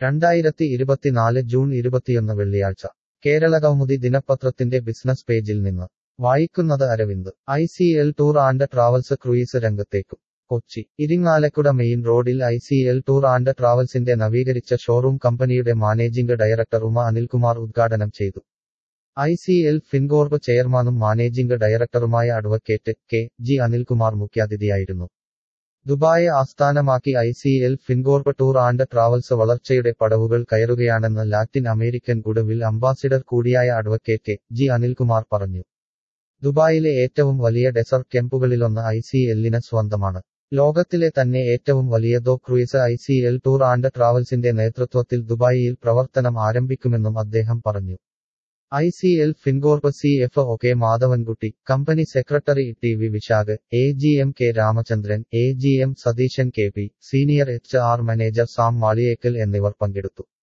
രണ്ടായിരത്തി ഇരുപത്തിനാല് ജൂൺ ഇരുപത്തിയൊന്ന് വെള്ളിയാഴ്ച കേരള കൗമുദി ദിനപത്രത്തിന്റെ ബിസിനസ് പേജിൽ നിന്ന് വായിക്കുന്നത് Aravind I C L tour and travels cruise രംഗത്തേക്കും കൊച്ചി ഇരിങ്ങാലക്കുട മെയിൻ റോഡിൽ I C L tour and ട്രാവൽസിന്റെ നവീകരിച്ച ഷോറൂം കമ്പനിയുടെ മാനേജിംഗ് ഡയറക്ടർ ഉമ അനിൽകുമാർ ഉദ്ഘാടനം ചെയ്തു ഐ സി എൽ ഫിൻകോർപ്പ് ചെയർമാനും മാനേജിംഗ് ഡയറക്ടറുമായ അഡ്വക്കേറ്റ് കെ ജി അനിൽകുമാർ മുഖ്യാതിഥിയായിരുന്നു ദുബായ് ആസ്ഥാനമാക്കി I C L Fincorp tour and travels വളർച്ചയുടെ പടവുകൾ കയറുകയാണെന്ന് ലാറ്റിൻ അമേരിക്കൻ ഗുഡവിൽ അംബാസിഡർ കൂടിയായ അഡ്വക്കേറ്റ് ജി അനിൽകുമാർ പറഞ്ഞു ദുബായിലെ ഏറ്റവും വലിയ ഡെസർട്ട് ക്യാമ്പുകളിലൊന്ന് ഐ സി എല്ലിന് സ്വന്തമാണ് ലോകത്തിലെ തന്നെ ഏറ്റവും വലിയ ദോ cruise I C L tour and ട്രാവൽസിന്റെ നേതൃത്വത്തിൽ ദുബായിയിൽ പ്രവർത്തനം ആരംഭിക്കുമെന്നും അദ്ദേഹം പറഞ്ഞു I C L Fincorp C F O K Madhavankutty company secretary T V Vishakh A G M K Ramachandran A G M Satheesan K P senior H R manager Sam Maliyekkal എന്നിവർ പങ്കെടുത്തു